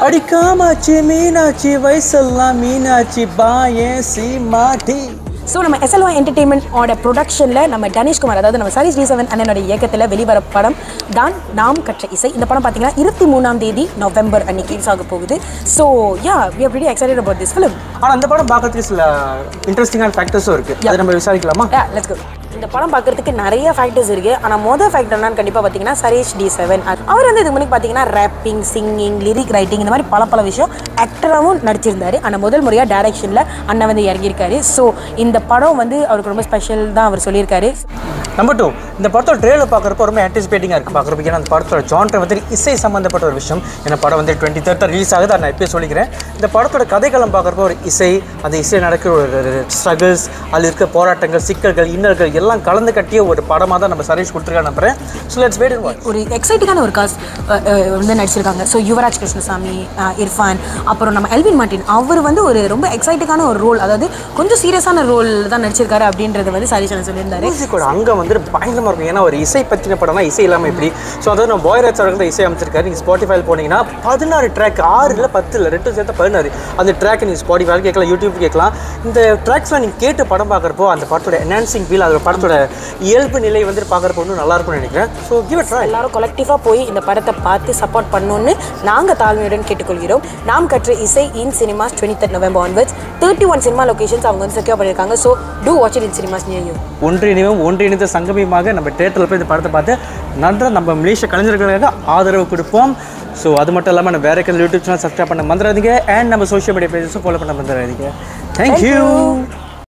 அடிக்காமாச்சி மீனாட்சி வயசெல்லாம் மீனாட்சி பாயே சி மாட்டி ஸோ நம்ம எஸ்எல்ஓ என்டர்டெயின்மெண்ட்டோட ப்ரொடக்ஷனில் நம்ம தனுஷ்குமார் அதாவது நம்ம சதீஷ் டி செவன் அண்ணனோட இயக்கத்தில் வெளிவர படம் தான் நாம் கற்ற இசை இந்த படம் பார்த்தீங்கன்னா இருபத்தி மூணாம் தேதி நவம்பர் அன்னைக்கு ரிலீஸ் ஆக போகுது so yeah we are pretty excited about this film ஆனால் அந்த படம் பார்க்கறதுக்கு சில இன்ட்ரெஸ்டிங்கான ஃபேக்டர்ஸும் இருக்குது அதை நம்ம விசாரிக்கலாமா யா லெட்ஸ் கோ இந்த படம் பார்க்கறதுக்கு நிறைய ஃபேக்டர்ஸ் இருக்கு ஆனால் மொதல் ஃபேக்டர் என்னன்னு கண்டிப்பாக பார்த்தீங்கன்னா சரேஷ் டி செவன் அவர் வந்து இதுக்கு முன்னாடி பார்த்தீங்கன்னா ரேப்பிங் சிங்கிங் லிரிக் ரைட்டிங் இந்த மாதிரி பல பல விஷயம் ஆக்டராகவும் நடிச்சிருந்தாரு ஆனால் முதல் முறையாக டைரக்ஷனில் அண்ணன் வந்து இறங்கியிருக்காரு ஸோ இந்த படம் வந்து அவருக்கு ரொம்ப ஸ்பெஷல் தான் அவர் சொல்லியிருக்காரு நம்பர் டூ இந்த படத்தோட ட்ரெயிலர் பார்க்குறப்ப ரொம்ப ஆன்டிசிபேட்டிங்காக இருக்குது பார்க்குறப்ப ஏன்னா அந்த படத்தோட ஜான்ட்ரை வந்து இசை சம்மந்தப்பட்ட ஒரு விஷயம் ஏன்னா படம் வந்து டுவெண்ட்டி தேர்ட் ரிலீஸ் ஆகுது அதை நான் இப்போயே சொல்லிக்கிறேன் இந்த படத்தோட கதைக்களம் பார்க்குறப்ப ஒரு இசை அந்த இசை நடக்கிற ஒரு ஸ்ட்ரகிள்ஸ் அதில் இருக்க போராட்டங்கள் சிக்கல்கள் இன்னல்கள் எல்லாம் கலந்து கட்டிய ஒரு படமாக தான் நம்ம சரேஷ் கொடுத்துருக்கா நம்புறேன் so let's wait and watch ஒரு எக்ஸைட்டிங்கான ஒரு காஸ்ட் வந்து நடிச்சிருக்காங்க ஸோ யுவராஜ் கிருஷ்ணசாமி அஹ், இர்ஃபான் அப்புறம் நம்ம எல்வின் மார்ட்டின் அவர் வந்து ஒரு ரொம்ப எக்ஸைட்டிங்கான ஒரு ரோல் அதாவது கொஞ்சம் சீரியஸான ரோல் தான் நடிச்சிருக்காரு அப்படின்றத வந்து சரீஷ் அண்ணன் சொல்லியிருந்தாரு மியூசிக்கோட அங்கம் வந்து பயங்கரமாக இருக்கும் ஏன்னா ஒரு இசை பற்றின படம்னா இசை இல்லாமல் எப்படி ஸோ அதாவது நம்ம பாய்ராஜ் அவர்கள் தான் இசை அமைச்சிருக்காரு நீங்கள் ஸ்பாட்டிஃபைல போனீங்கன்னா பதினாறு ட்ராக் ஆறு இல்லை பத்து இல்லை ரெண்டு சேர்த்து பதினாறு அந்த ட்ராக் நீங்கள் ஸ்பாட்டிஃபைல கேட்கலாம் யூடியூப் கேட்கலாம் இந்த ட்ராக்ஸ்லாம் நீங்கள் கேட்டு படம் பார்க்குறப்போ அந்த படத்தோட என்ஹான்சிங் ஃபீல் அதோட படத்தோட இயல்பு நிலை வந்து பார்க்குறப்போ இன்னும் நல்லா இருக்கும்னு நினைக்கிறேன் ஸோ கிவ் இட் ட்ரை எல்லாரும் கொலெக்டிவாக போய் இந்த படத்தை பார்த்து சப்போர்ட் பண்ணணும்னு நாங்கள் தாழ்மையுடன் கேட்டுக்கொள்கிறோம் நாம் கற்ற இசை in cinemas twenty third November onwards thirty one cinema locations அவங்க வந்து செக்யூர் பண்ணியிருக்காங்க so to watch it in cinemas near you ஒன்றிணைவும் ஒன்றிணைந்த சங்கமியமாக நம்ம தேட்டரில் போய் இந்த படத்தை பார்த்து நன்றா நம்ம மலேசிய கலைஞர்களுக்காக ஆதரவு கொடுப்போம் ஸோ அது மட்டும் இல்லாமல் நம்ம வேற யூடியூப் சேனல் சப்ஸ்கிரைப் பண்ண மறந்துடாதீங்க அண்ட் நம்ம சோஷியல் மீடியா பேஜஸும் ஃபாலோ பண்ண மறந்துடாதீங்க தேங்க்யூ